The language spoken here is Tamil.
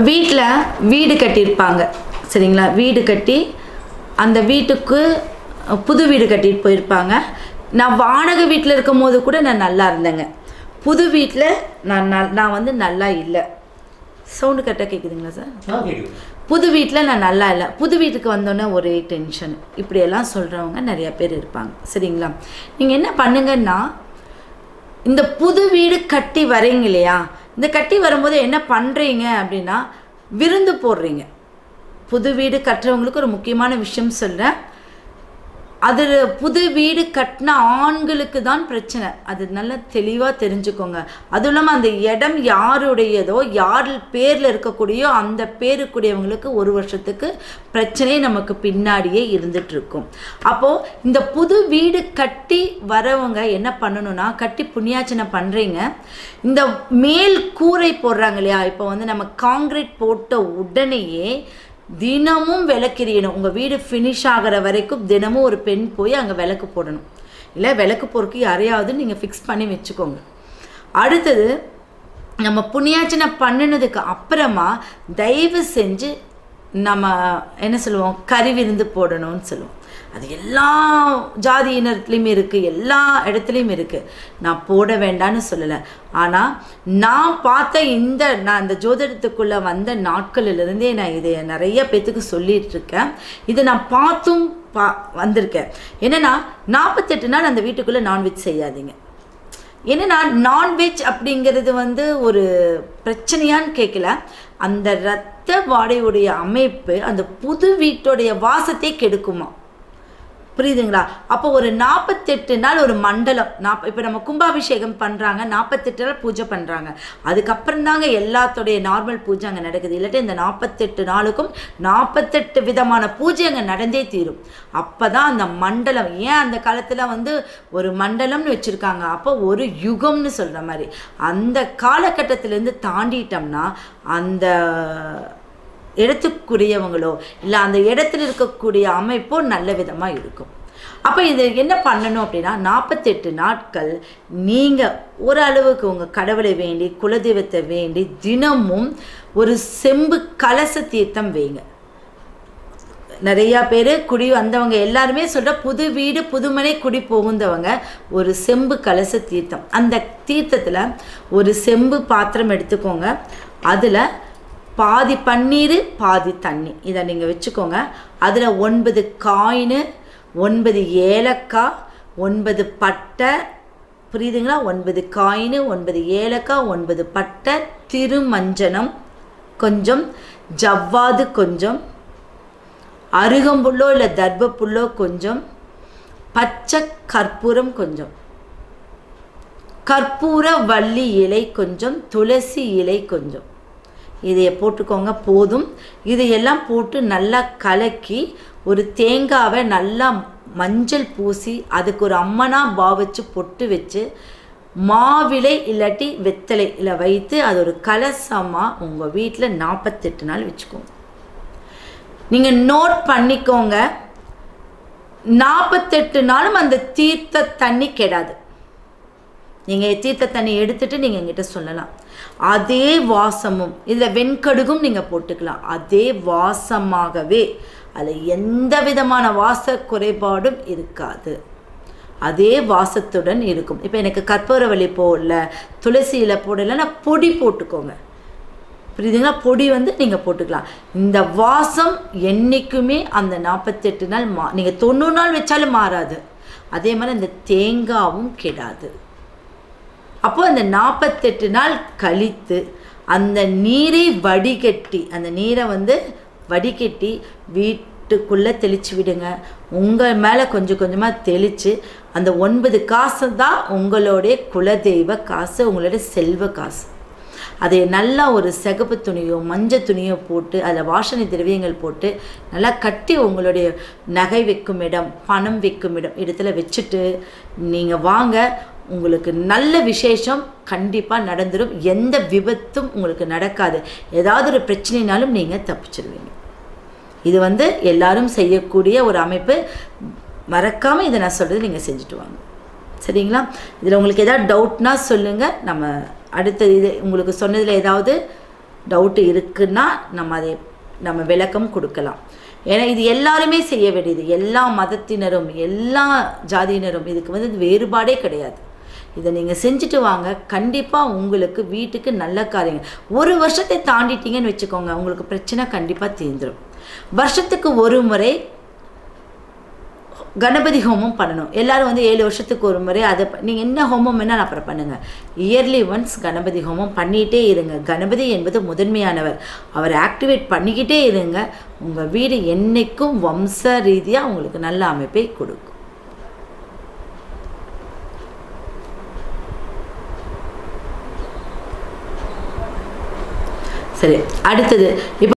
வீட்டில் வீடு கட்டியிருப்பாங்க சரிங்களா வீடு கட்டி அந்த வீட்டுக்கு புது வீடு கட்டிட்டு போயிருப்பாங்க நான் வாடகை வீட்டில் இருக்கும் போது கூட நான் நல்லா இருந்தேங்க புது வீட்டில் நான் நல் நான் வந்து நல்லா இல்லை சவுண்டு கரெக்டாக கேட்குதுங்களா சார் ஆ கேட்குது புது வீட்டில் நான் நல்லா இல்லை புது வீட்டுக்கு வந்தோன்னே ஒரே டென்ஷன் இப்படியெல்லாம் சொல்கிறவங்க நிறைய பேர் இருப்பாங்க சரிங்களா நீங்கள் என்ன பண்ணுங்கன்னா இந்த புது வீடு கட்டி வரீங்க இல்லையா இந்த கட்டி வரும்போது என்ன பண்ணுறீங்க அப்படின்னா விருந்து போடுறீங்க புது வீடு கட்டுறவங்களுக்கு ஒரு முக்கியமான விஷயம் சொல்கிறேன் அது புது வீடு கட்டின ஆண்களுக்கு தான் பிரச்சனை அது நல்லா தெளிவாக தெரிஞ்சுக்கோங்க அதுவும் இல்லாமல் அந்த இடம் யாருடையதோ யார் பேரில் இருக்கக்கூடியோ அந்த பேருக்குடையவங்களுக்கு ஒரு வருஷத்துக்கு பிரச்சனை நமக்கு பின்னாடியே இருந்துட்டு இருக்கும் அப்போது இந்த புது வீடு கட்டி வரவங்க என்ன பண்ணணும்னா கட்டி புண்ணியாச்சனை பண்ணுறீங்க இந்த மேல் கூரை போடுறாங்க இல்லையா இப்போ வந்து நம்ம காங்கிரீட் போட்ட உடனேயே தினமும் விளக்கெரியணும் உங்கள் வீடு ஃபினிஷ் ஆகிற வரைக்கும் தினமும் ஒரு பெண் போய் அங்கே விளக்கு போடணும் இல்லை விளக்கு போறதுக்கு யாரையாவது நீங்கள் ஃபிக்ஸ் பண்ணி வச்சுக்கோங்க அடுத்தது நம்ம புண்ணியாச்சனை பண்ணினதுக்கு அப்புறமா தயவு செஞ்சு நம்ம என்ன சொல்லுவோம் கறி விருந்து போடணும்னு சொல்லுவோம் அது எல்லா ஜாதியினத்துலேயும் இருக்குது எல்லா இடத்துலையும் இருக்குது நான் போட வேண்டாம்னு சொல்லலை ஆனால் நான் பார்த்த இந்த நான் இந்த ஜோதிடத்துக்குள்ளே வந்த நாட்களிலிருந்தே நான் இதை நிறைய பேத்துக்கு சொல்லிட்டு இருக்கேன் இதை நான் பார்த்தும் பா வந்திருக்கேன் என்னென்னா நாற்பத்தெட்டு நாள் அந்த வீட்டுக்குள்ளே நான்வெஜ் செய்யாதீங்க என்னன்னா நான்வெஜ் அப்படிங்கிறது வந்து ஒரு பிரச்சனையான்னு கேட்கல அந்த இரத்த வாடையுடைய அமைப்பு அந்த புது வீட்டுடைய வாசத்தை கெடுக்குமா புரியுதுங்களா அப்போ ஒரு நாற்பத்தெட்டு நாள் ஒரு மண்டலம் நாப் இப்போ நம்ம கும்பாபிஷேகம் பண்ணுறாங்க நாற்பத்தெட்டு நாள் பூஜை பண்ணுறாங்க அதுக்கப்புறம் தாங்க எல்லாத்துடைய நார்மல் பூஜை அங்கே நடக்குது இல்லாட்டி இந்த நாற்பத்தெட்டு நாளுக்கும் நாற்பத்தெட்டு விதமான பூஜை அங்கே நடந்தே தீரும் அப்போ தான் அந்த மண்டலம் ஏன் அந்த காலத்தில் வந்து ஒரு மண்டலம்னு வச்சுருக்காங்க அப்போ ஒரு யுகம்னு சொல்கிற மாதிரி அந்த காலகட்டத்திலேருந்து தாண்டிட்டோம்னா அந்த இடத்துக்குரியவங்களோ இல்லை அந்த இடத்துல இருக்கக்கூடிய அமைப்போ நல்ல விதமாக இருக்கும் அப்போ இது என்ன பண்ணணும் அப்படின்னா நாற்பத்தெட்டு நாட்கள் நீங்கள் ஓரளவுக்கு உங்கள் கடவுளை வேண்டி குலதெய்வத்தை வேண்டி தினமும் ஒரு செம்பு கலச தீர்த்தம் வைங்க நிறையா பேர் குடி வந்தவங்க எல்லாருமே சொல்கிற புது வீடு புதுமனை குடி புகுந்தவங்க ஒரு செம்பு கலச தீர்த்தம் அந்த தீர்த்தத்தில் ஒரு செம்பு பாத்திரம் எடுத்துக்கோங்க அதில் பாதி பன்னீர் பாதி தண்ணி இதை நீங்கள் வச்சுக்கோங்க அதில் ஒன்பது காயின் ஒன்பது ஏலக்காய் ஒன்பது பட்டை புரியுதுங்களா ஒன்பது காயின் ஒன்பது ஏலக்காய் ஒன்பது பட்டை திருமஞ்சனம் கொஞ்சம் ஜவ்வாது கொஞ்சம் அருகம்புல்லோ இல்லை தர்பப்புல்லோ கொஞ்சம் பச்சை கற்பூரம் கொஞ்சம் கற்பூர வள்ளி இலை கொஞ்சம் துளசி இலை கொஞ்சம் இதைய போட்டுக்கோங்க போதும் இதையெல்லாம் போட்டு நல்லா கலக்கி ஒரு தேங்காவை நல்லா மஞ்சள் பூசி அதுக்கு ஒரு அம்மனா பாவச்சு பொட்டு வச்சு மாவிலை இல்லாட்டி வெத்தலை இல்லை வைத்து அது ஒரு கலசமாக உங்கள் வீட்டில் நாற்பத்தெட்டு நாள் வச்சுக்கோங்க நீங்கள் நோட் பண்ணிக்கோங்க நாற்பத்தெட்டு நாளும் அந்த தீர்த்த தண்ணி கெடாது நீங்கள் தீர்த்த தண்ணி எடுத்துட்டு நீங்கள் எங்கிட்ட சொல்லலாம் அதே வாசமும் இதில் வெண்கடுகும் நீங்கள் போட்டுக்கலாம் அதே வாசமாகவே அதில் எந்த விதமான வாச குறைபாடும் இருக்காது அதே வாசத்துடன் இருக்கும் இப்போ எனக்கு கற்பூரவள்ளி போடல துளசியில் போடலைன்னா பொடி போட்டுக்கோங்க புரியுதுங்களா பொடி வந்து நீங்கள் போட்டுக்கலாம் இந்த வாசம் என்றைக்குமே அந்த நாற்பத்தெட்டு நாள் மா நீங்கள் தொண்ணூறு நாள் வச்சாலும் மாறாது அதே மாதிரி அந்த தேங்காவும் கெடாது அப்போ அந்த நாற்பத்தெட்டு நாள் கழித்து அந்த நீரை வடிகட்டி அந்த நீரை வந்து வடிகட்டி வீட்டுக்குள்ளே தெளித்து விடுங்க உங்கள் மேலே கொஞ்சம் கொஞ்சமாக தெளித்து அந்த ஒன்பது காசு தான் உங்களுடைய குலதெய்வ காசு உங்களுடைய செல்வ காசு அதை நல்லா ஒரு சிகப்பு துணியோ மஞ்சள் துணியோ போட்டு அதில் வாசனை திரவியங்கள் போட்டு நல்லா கட்டி உங்களுடைய நகை வைக்கும் இடம் பணம் வைக்கும் இடம் இடத்துல வச்சுட்டு நீங்கள் வாங்க உங்களுக்கு நல்ல விசேஷம் கண்டிப்பாக நடந்துடும் எந்த விபத்தும் உங்களுக்கு நடக்காது ஏதாவது ஒரு பிரச்சனைனாலும் நீங்கள் தப்பிச்சிருவீங்க இது வந்து எல்லாரும் செய்யக்கூடிய ஒரு அமைப்பு மறக்காமல் இதை நான் சொல்கிறது நீங்கள் செஞ்சுட்டு வாங்க சரிங்களா இதில் உங்களுக்கு ஏதாவது டவுட்னா சொல்லுங்கள் நம்ம அடுத்த இது உங்களுக்கு சொன்னதில் ஏதாவது டவுட்டு இருக்குன்னா நம்ம அதை நம்ம விளக்கம் கொடுக்கலாம் ஏன்னா இது எல்லாருமே செய்ய வேண்டியது எல்லா மதத்தினரும் எல்லா ஜாதியினரும் இதுக்கு வந்து வேறுபாடே கிடையாது இதை நீங்கள் செஞ்சுட்டு வாங்க கண்டிப்பாக உங்களுக்கு வீட்டுக்கு நல்ல காரியங்கள் ஒரு வருஷத்தை தாண்டிட்டீங்கன்னு வச்சுக்கோங்க உங்களுக்கு பிரச்சனை கண்டிப்பாக தீர்ந்துடும் வருஷத்துக்கு ஒரு முறை கணபதி ஹோமம் பண்ணணும் எல்லாரும் வந்து ஏழு வருஷத்துக்கு ஒரு முறை அதை நீங்கள் என்ன ஹோமம் வேணால் அப்புறம் பண்ணுங்கள் இயர்லி ஒன்ஸ் கணபதி ஹோமம் பண்ணிகிட்டே இருங்க கணபதி என்பது முதன்மையானவர் அவரை ஆக்டிவேட் பண்ணிக்கிட்டே இருங்க உங்கள் வீடு என்னைக்கும் வம்ச ரீதியாக உங்களுக்கு நல்ல அமைப்பை கொடுக்கும் சரி அடுத்தது இப்போ